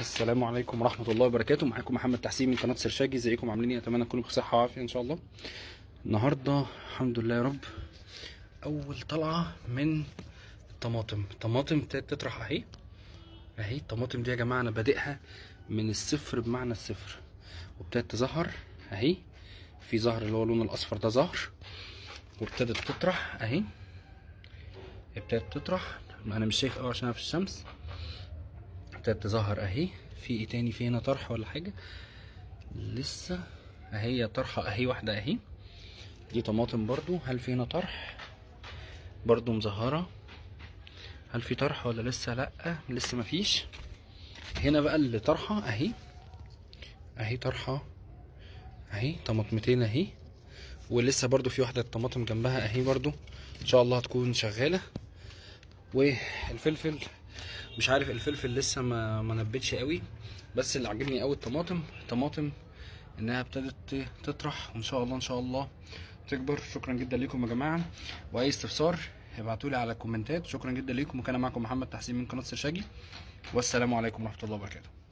السلام عليكم ورحمة الله وبركاته معاكم محمد تحسين من قناة سرشاجي ازيكم عاملين ايه اتمنى تكونوا بصحة وعافية ان شاء الله النهاردة الحمد لله يا رب اول طلعة من الطماطم الطماطم ابتدت تطرح اهي اهي الطماطم دي يا جماعة انا بادئها من الصفر بمعنى الصفر وابتدت تظهر اهي في زهر اللي هو اللون الاصفر ده زهر وابتدت تطرح اهي ابتدت تطرح انا مش شايف قوي عشان انا في الشمس ابتدت تظهر اهي في ايه تاني في هنا طرح ولا حاجه لسه اهي طرحه اهي واحده اهي دي طماطم برضو هل في هنا طرح برضو مزهره هل في طرح ولا لسه لا لسه مفيش هنا بقى اللي طرحه اهي اهي طرحه اهي طماطمتين اهي ولسه برضو في واحده طماطم جنبها اهي برضو ان شاء الله هتكون شغاله والفلفل مش عارف الفلفل لسه ما ما نبتش قوي بس اللي عاجبني قوي الطماطم الطماطم انها ابتدت تطرح وان شاء الله ان شاء الله تكبر شكرا جدا ليكم يا جماعه واي استفسار ابعتوا لي على الكومنتات شكرا جدا ليكم وكان معكم محمد تحسين من قناه سرشاجي والسلام عليكم ورحمه الله وبركاته